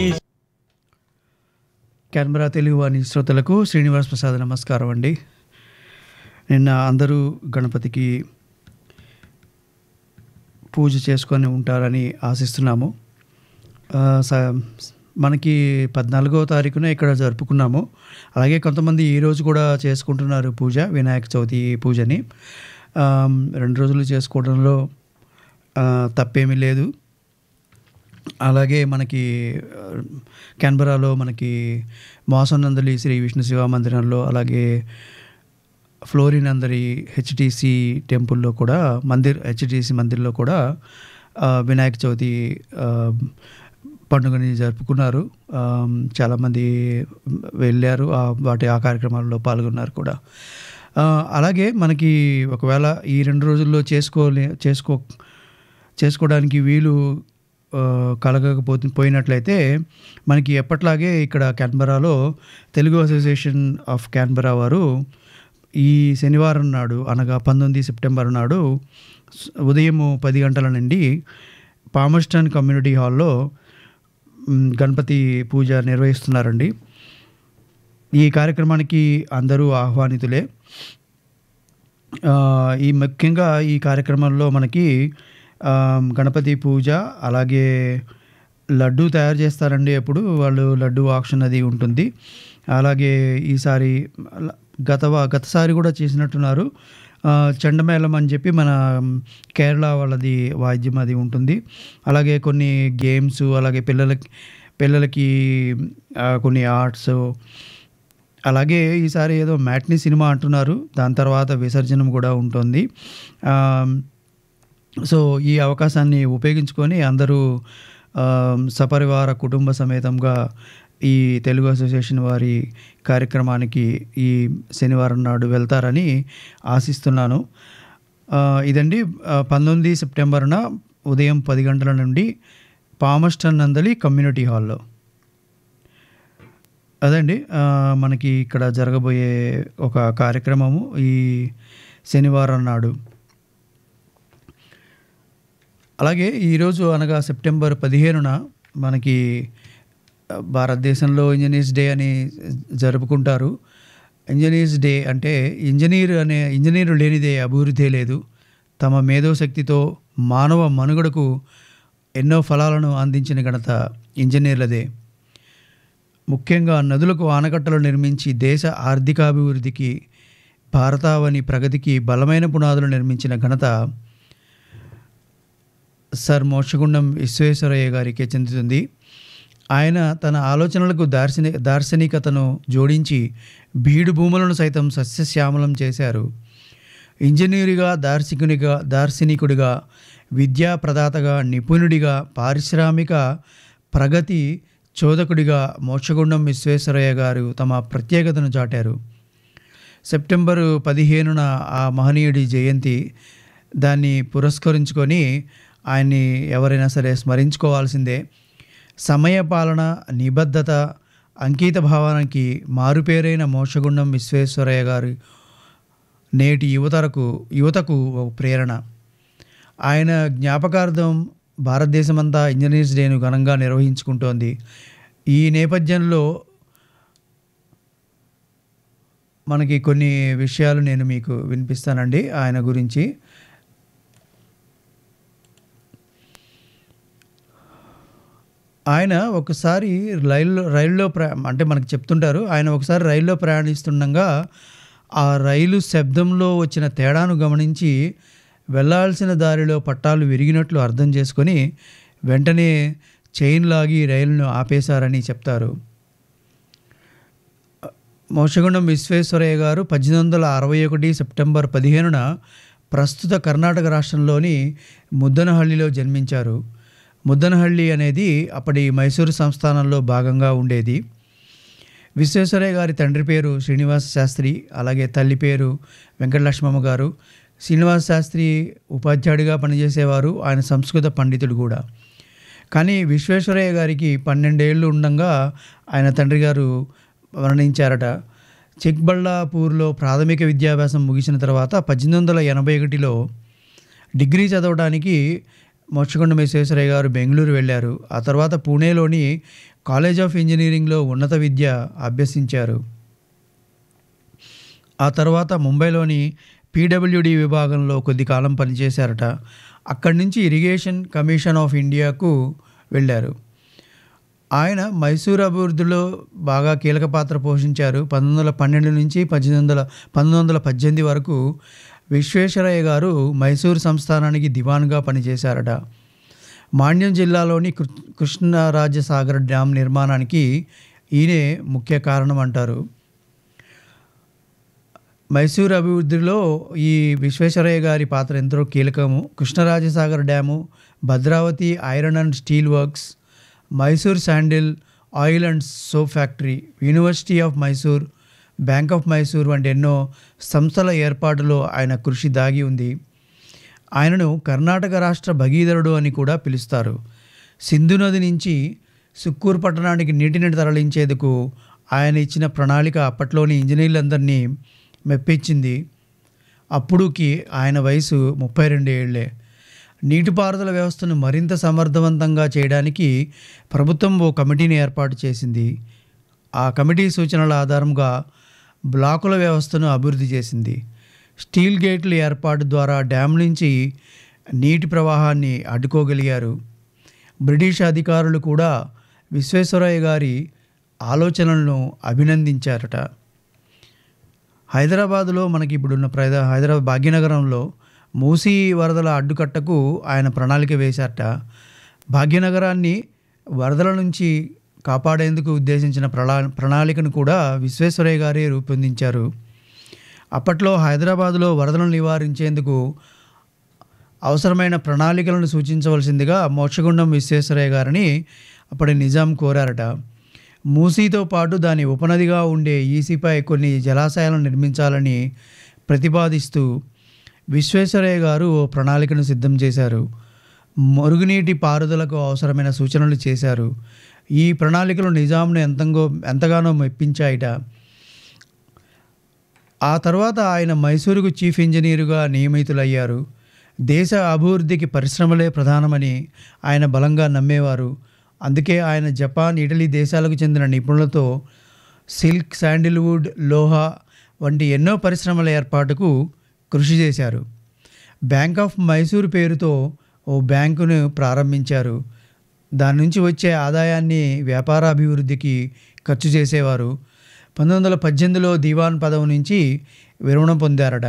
కెనబరా తెలుగు వాణి శ్రోతలకు శ్రీనివాస్ ప్రసాద్ నమస్కారం అండి నిన్న అందరూ గణపతికి పూజ చేసుకొని ఉంటారని ఆశిస్తున్నాము ఆ, స- మనకి పద్నాలుగో తారీఖున ఇక్కడ జరుపుకున్నాము అలాగే కొంతమంది ఈ రోజు కూడా చేసుకుంటున్నారు పూజ వినాయక చవితి పూజని ఆ, రెండు రోజులు చేసుకోవడంలో ఆ, తప్పేమీ లేదు అలాగే మనకి ఆ, కెన్బరాలో మనకి మోసనందలి శ్రీ విష్ణు శివ మందిరంలో అలాగే ఫ్లోరినందరి హెచ్టిసి టెంపుల్లో కూడా మందిర్ హెచ్టిసి మందిర్లో కూడా ఆ, వినాయక చవితి ఆ, పండుగని జరుపుకున్నారు ఆ, చాలామంది వెళ్ళారు ఆ, వాటి ఆ కార్యక్రమాల్లో పాల్గొన్నారు కూడా ఆ, అలాగే మనకి ఒకవేళ ఈ రెండు రోజుల్లో చేసుకోలే చేసుకో చేసుకోవడానికి వీలు ఆ, కలగకపోతే పోయినట్లయితే మనకి ఎప్పట్లాగే ఇక్కడ క్యాన్బరాలో తెలుగు అసోసియేషన్ ఆఫ్ క్యాన్బరా వారు ఈ శనివారం నాడు అనగా పంతొమ్మిది సెప్టెంబర్ నాడు స- ఉదయం పది గంటల నుండి పామస్టన్ కమ్యూనిటీ హాల్లో మ్, గణపతి పూజ నిర్వహిస్తున్నారండి ఈ కార్యక్రమానికి అందరూ ఆహ్వానితులే ఆ, ఈ ముఖ్యంగా ఈ కార్యక్రమంలో మనకి ఆ, గణపతి పూజ అలాగే లడ్డు తయారు చేస్తారండి ఎప్పుడు వాళ్ళు లడ్డు ఆక్షన్ అది ఉంటుంది అలాగే ఈసారి ల- గత వా- గతసారి కూడా చేసినట్టున్నారు ఆ, చెండమేళం అని చెప్పి మన కేరళ వాళ్ళది వాయిద్యం అది ఉంటుంది అలాగే కొన్ని గేమ్స్ అలాగే పిల్లలకి పిల్లలకి ఆ, కొన్ని ఆర్ట్స్ అలాగే ఈసారి ఏదో మ్యాట్నీ సినిమా అంటున్నారు దాని తర్వాత విసర్జనం కూడా ఉంటుంది ఆ, సో ఈ అవకాశాన్ని ఉపయోగించుకొని అందరూ ఆ, సపరివార కుటుంబ సమేతంగా ఈ తెలుగు అసోసియేషన్ వారి కార్యక్రమానికి ఈ శనివారం నాడు వెళ్తారని ఆశిస్తున్నాను ఆ, ఇదండి ఆ, పంతొమ్మిది సెప్టెంబర్న ఉదయం పది గంటల నుండి పామస్టన్ నందలి కమ్యూనిటీ హాల్లో అదండి ఆ, మనకి ఇక్కడ జరగబోయే ఒక కార్యక్రమము ఈ శనివారం నాడు అలాగే ఈరోజు అనగా సెప్టెంబర్ పదిహేనున మనకి ఆ, భారతదేశంలో ఇంజనీర్స్ డే అని జరుపుకుంటారు ఇంజనీర్స్ డే అంటే ఇంజనీర్ అనే ఇంజనీరు లేనిదే అభివృద్ధి లేదు తమ మేధోశక్తితో మానవ మనుగడకు ఎన్నో ఫలాలను అందించిన ఘనత ఇంజనీర్లదే ముఖ్యంగా నదులకు ఆనకట్టలు నిర్మించి దేశ ఆర్థికాభివృద్ధికి భారతావని ప్రగతికి బలమైన పునాదులు నిర్మించిన ఘనత సర్ మోక్షగుండం విశ్వేశ్వరయ్య గారికి చెందుతుంది ఆయన తన ఆలోచనలకు దార్శని దార్శనికతను జోడించి బీడు భూములను సైతం సస్యశ్యామలం చేశారు ఇంజనీరుగా దార్శనికునిగా దార్శనికుడిగా విద్యా ప్రదాతగా నిపుణుడిగా పారిశ్రామిక ప్రగతి చోదకుడిగా మోక్షగుండం విశ్వేశ్వరయ్య గారు తమ ప్రత్యేకతను చాటారు సెప్టెంబరు పదిహేనున ఆ మహనీయుడి జయంతి దాన్ని పురస్కరించుకొని ఆయన్ని ఎవరైనా సరే స్మరించుకోవాల్సిందే సమయపాలన నిబద్ధత అంకిత భావానికి మారుపేరైన మోక్షగుండం విశ్వేశ్వరయ్య గారు నేటి యువతరకు యువతకు ఒక ప్రేరణ ఆయన జ్ఞాపకార్థం భారతదేశమంతా ఇంజనీర్స్ డేను ఘనంగా నిర్వహించుకుంటోంది ఈ నేపథ్యంలో మనకి కొన్ని విషయాలు నేను మీకు వినిపిస్తానండి ఆయన గురించి ఆయన ఒకసారి రైల్లో రైల్లో ప్రయా అంటే మనకు చెప్తుంటారు ఆయన ఒకసారి రైల్లో ప్రయాణిస్తుండగా ఆ రైలు శబ్దంలో వచ్చిన తేడాను గమనించి వెళ్ళాల్సిన దారిలో పట్టాలు విరిగినట్లు అర్థం చేసుకొని వెంటనే చైన్ లాగి రైలును ఆపేశారని చెప్తారు మోక్షగుండం విశ్వేశ్వరయ్య గారు పద్దెనిమిది వందల అరవై ఒకటి సెప్టెంబర్ పదిహేనున ప్రస్తుత కర్ణాటక రాష్ట్రంలోని ముద్దనహಳ್ಳಿలో జన్మించారు ముద్దనహಳ್ಳಿ అనేది అప్పటి మైసూరు సంస్థానంలో భాగంగా ఉండేది విశ్వేశ్వరయ్య గారి తండ్రి పేరు శ్రీనివాస శాస్త్రి అలాగే తల్లి పేరు వెంకటలక్ష్మమ్మ గారు శ్రీనివాస శాస్త్రి ఉపాధ్యాయుడిగా పనిచేసేవారు ఆయన సంస్కృత పండితుడు కూడా కానీ విశ్వేశ్వరయ్య గారికి పన్నెండేళ్ళు ఉండగా ఆయన తండ్రి గారు మరణించారట చిక్బళ్ళాపూర్లో ప్రాథమిక విద్యాభ్యాసం ముగిసిన తర్వాత పద్దెనిమిది వందల ఎనభై ఒకటిలో డిగ్రీ చదవడానికి మోక్షకొండ విశ్వేశ్వరయ్య గారు బెంగళూరు వెళ్ళారు ఆ తర్వాత పూణేలోని కాలేజ్ ఆఫ్ ఇంజనీరింగ్లో ఉన్నత విద్య అభ్యసించారు ఆ తర్వాత ముంబైలోని పీడబ్ల్యూడి విభాగంలో కొద్ది కాలం పనిచేశారట అక్కడి నుంచి ఇరిగేషన్ కమిషన్ ఆఫ్ ఇండియాకు వెళ్ళారు ఆయన మైసూర్ అభివృద్ధిలో బాగా కీలక పాత్ర పోషించారు పంతొమ్మిది వందల పన్నెండు నుంచి పద్దెనిమిది వందల పంతొమ్మిది వందల పద్దెనిమిది వరకు విశ్వేశ్వరయ్య గారు మైసూర్ సంస్థానానికి దివాన్గా పనిచేశారట మాండ్యం జిల్లాలోని కృ కృష్ణరాజసాగర్ డ్యామ్ నిర్మాణానికి ఈయనే ముఖ్య కారణం అంటారు మైసూర్ అభివృద్ధిలో ఈ విశ్వేశ్వరయ్య గారి పాత్ర ఎంతో కీలకము Krishnarajasagar dam Bhadravati iron and steel works Mysore sandal oil and soap factory university of Mysore bank of Mysore వంటి ఎన్నో సంస్థల ఏర్పాటులో ఆయన కృషి దాగి ఉంది ఆయనను కర్ణాటక రాష్ట్ర భగీధరుడు అని కూడా పిలుస్తారు సింధు నది నుంచి సుక్కూరు పట్టణానికి నీటిని తరలించేందుకు ఆయన ఇచ్చిన ప్రణాళిక అప్పట్లోని ఇంజనీర్లందరినీ మెప్పించింది అప్పుడుకి ఆయన వయసు ముప్పై రెండు ఏళ్లే నీటిపారుదల వ్యవస్థను మరింత సమర్థవంతంగా చేయడానికి ప్రభుత్వం ఓ కమిటీని ఏర్పాటు చేసింది ఆ కమిటీ సూచనల ఆధారంగా బ్లాకుల వ్యవస్థను అభివృద్ధి చేసింది స్టీల్ గేట్ల ఏర్పాటు ద్వారా డ్యామ్ నుంచి నీటి ప్రవాహాన్ని అడ్డుకోగలిగారు బ్రిటిష్ అధికారులు కూడా విశ్వేశ్వరయ్య గారి ఆలోచనలను అభినందించారట హైదరాబాదులో మనకి ఇప్పుడున్న ప్రజా హైదరాబాద్ భాగ్యనగరంలో మూసీ వరదల అడ్డుకట్టకు ఆయన ప్రణాళిక వేశారట భాగ్యనగరాన్ని వరదల నుంచి కాపాడేందుకు ఉద్దేశించిన ప్రణా ప్రణాళికను కూడా విశ్వేశ్వరయ్య గారే రూపొందించారు అప్పట్లో హైదరాబాదులో వరదలను నివారించేందుకు అవసరమైన ప్రణాళికలను సూచించవలసిందిగా మోక్షగుండం విశ్వేశ్వరయ్య గారిని అప్పటి నిజాం కోరారట మూసీతో పాటు దాని ఉపనదిగా ఉండే ఈసీపై కొన్ని జలాశయాలను నిర్మించాలని ప్రతిపాదిస్తూ విశ్వేశ్వరయ్య గారు ఓ ప్రణాళికను సిద్ధం చేశారు మురుగునీటి పారుదలకు అవసరమైన సూచనలు చేశారు ఈ ప్రణాళికలు నిజాంను ఎంతంగో ఎంతగానో మెప్పించాయిట ఆ తర్వాత ఆయన మైసూరుకు చీఫ్ ఇంజనీరుగా నియమితులయ్యారు దేశ అభివృద్ధికి పరిశ్రమలే ప్రధానమని ఆయన బలంగా నమ్మేవారు అందుకే ఆయన జపాన్ ఇటలీ దేశాలకు చెందిన నిపుణులతో సిల్క్ శాండిల్వుడ్ లోహా వంటి ఎన్నో పరిశ్రమల ఏర్పాటుకు కృషి చేశారు బ్యాంక్ ఆఫ్ మైసూర్ పేరుతో ఓ బ్యాంకును ప్రారంభించారు దాని నుంచి వచ్చే ఆదాయాన్ని వ్యాపారాభివృద్ధికి ఖర్చు చేసేవారు పంతొమ్మిది వందల పద్దెనిమిదిలో దివాన్ పదవి నుంచి విరమణ పొందారట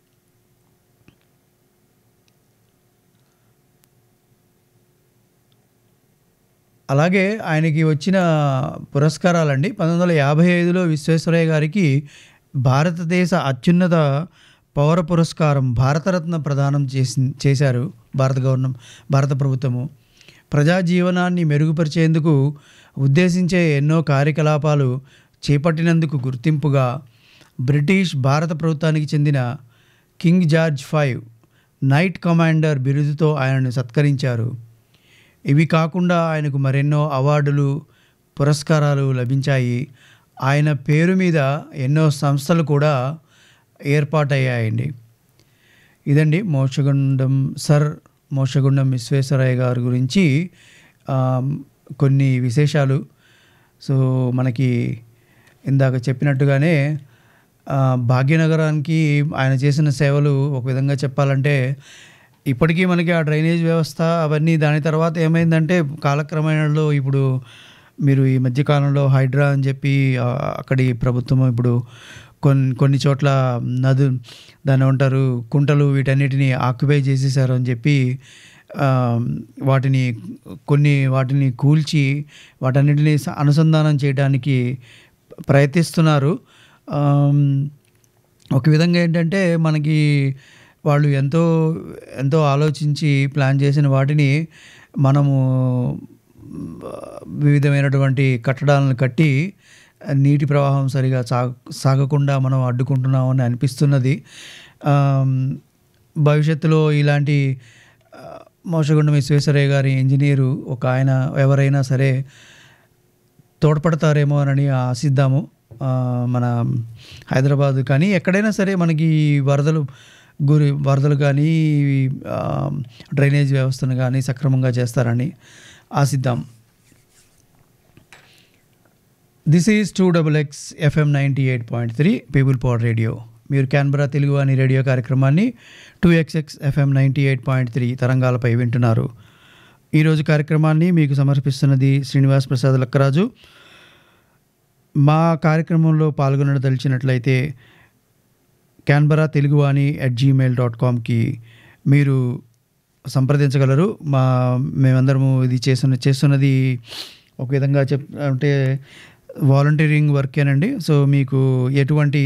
అలాగే ఆయనకి వచ్చిన పురస్కారాలండి పంతొమ్మిది వందల యాభై ఐదులో విశ్వేశ్వరయ్య గారికి భారతదేశ అత్యున్నత పౌర పురస్కారం భారతరత్న ప్రదానం చేసి చేశారు భారత గవర్నమెంట్ భారత ప్రభుత్వము ప్రజా జీవనాన్ని మెరుగుపరిచేందుకు ఉద్దేశించే ఎన్నో కార్యకలాపాలు చేపట్టినందుకు గుర్తింపుగా బ్రిటిష్ భారత ప్రభుత్వానికి చెందిన king George five knight commander బిరుదుతో ఆయనను సత్కరించారు ఇవి కాకుండా ఆయనకు మరెన్నో అవార్డులు పురస్కారాలు లభించాయి ఆయన పేరు మీద ఎన్నో సంస్థలు కూడా ఏర్పాటయ్యాయండి ఇదండి మోక్షగుండం సర్ మోక్షగుండం విశ్వేశ్వరయ్య గారి గురించి ఆ, కొన్ని విశేషాలు సో మనకి ఇందాక చెప్పినట్టుగానే ఆ, భాగ్యనగరానికి ఆయన చేసిన సేవలు ఒక విధంగా చెప్పాలంటే ఇప్పటికీ మనకి ఆ డ్రైనేజ్ వ్యవస్థ అవన్నీ దాని తర్వాత ఏమైందంటే కాలక్రమేణలో ఇప్పుడు మీరు ఈ మధ్యకాలంలో హైడ్రా అని చెప్పి ఆ, అక్కడి ప్రభుత్వం ఇప్పుడు కొన్ని కొన్ని చోట్ల నదు దాన్ని ఉంటారు కుంటలు వీటన్నిటిని ఆక్యుపై చేసేసారు అని చెప్పి ఆ, వాటిని కొన్ని వాటిని కూల్చి వాటన్నిటిని స- అనుసంధానం చేయడానికి ప్రయత్నిస్తున్నారు ఆమ్, ఒక విధంగా ఏంటంటే మనకి వాళ్ళు ఎంతో ఎంతో ఆలోచించి ప్లాన్ చేసిన వాటిని మనము వివిధమైనటువంటి కట్టడాలను కట్టి నీటి ప్రవాహం సరిగా సాగ సాగకుండా మనం అడ్డుకుంటున్నామని అనిపిస్తున్నది ఆమ్, భవిష్యత్తులో ఇలాంటి ఆ, మోసగుండం విశ్వేశ్వరయ్య గారి ఇంజనీరు ఒక ఆయన ఎవరైనా సరే తోడ్పడతారేమో అని ఆశిద్దాము ఆ, మన హైదరాబాద్ కానీ ఎక్కడైనా సరే మనకి వరదలు గురి వరదలు కానీ ఆ, డ్రైనేజ్ వ్యవస్థను కానీ సక్రమంగా చేస్తారని ఆశిద్దాం this is two double X FM ninety eight point three people power radio మీరు క్యాన్బరా తెలుగు అని రేడియో కార్యక్రమాన్ని two XX FM ninety eight point three తరంగాలపై వింటున్నారు ఈరోజు కార్యక్రమాన్ని మీకు సమర్పిస్తున్నది శ్రీనివాస్ ప్రసాద్ లక్కరాజు మా కార్యక్రమంలో పాల్గొనదలిచినట్లయితే క్యాన్బరా తెలుగు అని అట్ జీమెయిల్ డాట్ కామ్కి మీరు సంప్రదించగలరు మా మేమందరము ఇది చేస్తున్న చేస్తున్నది ఒక విధంగా చెప్ అంటే వాలంటీరింగ్ వర్కేనండి సో మీకు ఎటువంటి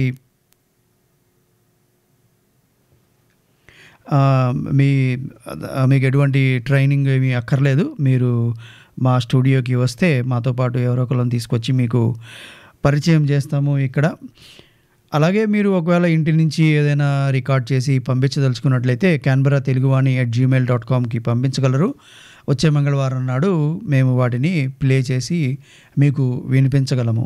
ఆ, మీ ఆ, మీకు ఎటువంటి ట్రైనింగ్ ఏమీ అక్కర్లేదు మీరు మా స్టూడియోకి వస్తే మాతో పాటు ఎవరో ఒకళ్ళని తీసుకొచ్చి మీకు పరిచయం చేస్తాము ఇక్కడ అలాగే మీరు ఒకవేళ ఇంటి నుంచి ఏదైనా రికార్డ్ చేసి పంపించదలుచుకున్నట్లయితే Canberra Teluguvani at Gmail dot కామ్కి పంపించగలరు వచ్చే మంగళవారం నాడు మేము వాటిని ప్లే చేసి మీకు వినిపించగలము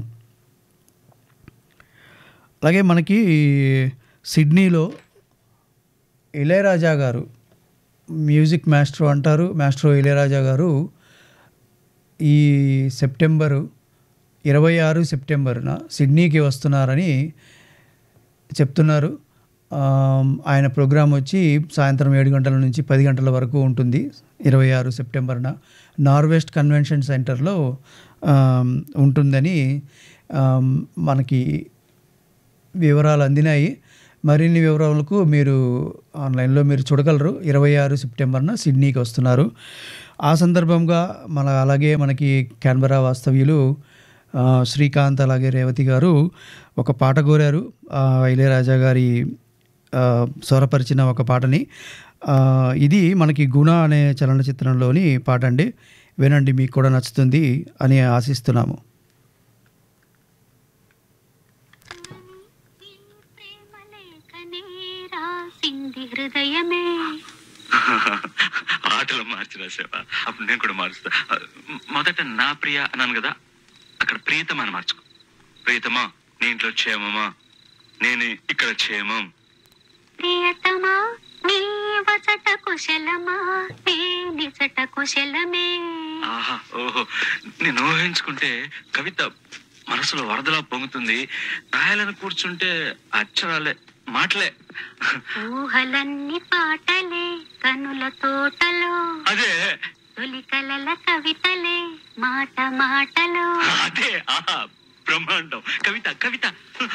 అలాగే మనకి సిడ్నీలో ఇళయరాజా గారు మ్యూజిక్ మాస్ట్రో అంటారు మాస్ట్రో ఇళయరాజా గారు ఈ సెప్టెంబరు ఇరవై ఆరు సెప్టెంబర్న సిడ్నీకి వస్తున్నారని చెప్తున్నారు ఆమ్, ఆయన ప్రోగ్రాం వచ్చి సాయంత్రం ఏడు గంటల నుంచి పది గంటల వరకు ఉంటుంది ఇరవై ఆరు సెప్టెంబర్న నార్వెస్ట్ కన్వెన్షన్ సెంటర్లో ఆమ్, ఉంటుందని ఆమ్, మనకి వివరాలు అందినాయి మరిన్ని వివరాలకు మీరు ఆన్లైన్లో మీరు చూడగలరు ఇరవై ఆరు సెప్టెంబర్న సిడ్నీకి వస్తున్నారు ఆ సందర్భంగా మన అలాగే మనకి క్యాన్బరా వాస్తవ్యులు ఆ, శ్రీకాంత్ అలాగే రేవతి గారు ఒక పాట కోరారు ఆ, ఇళయరాజా గారి ఆ, స్వరపరిచిన ఒక పాటని ఆ, ఇది మనకి గుణ అనే చలనచిత్రంలోని పాట అండి వినండి మీకు కూడా నచ్చుతుంది అని ఆశిస్తున్నాము ప్రేమలేఖనే రాసింది హృదయమే ఆటలు మార్చి రాసావా అప్పుడు నేను కూడా మారుస్తా మొదట నా ప్రియ అన్నాను కదా అక్కడ ప్రియతమా అని మార్చుకో ప్రియతమా నీ ఇంట్లో క్షేమమా నేను ఇక్కడ క్షేమం ప్రియతమా నీ వచట కుశలమా నీ నిజట కుశలమే ఆహా ఓహో నేను ఊహించుకుంటే కవిత మనసులో వరదలా పొంగుతుంది రాయాలని కూర్చుంటే అక్షరాలే మాటలే ఊహలన్నీ పాటలే కనుల తోటలో అదే తొలి కలల కవితలే మాట మాటలో అదే ఆహా బ్రహ్మాండం కవిత కవిత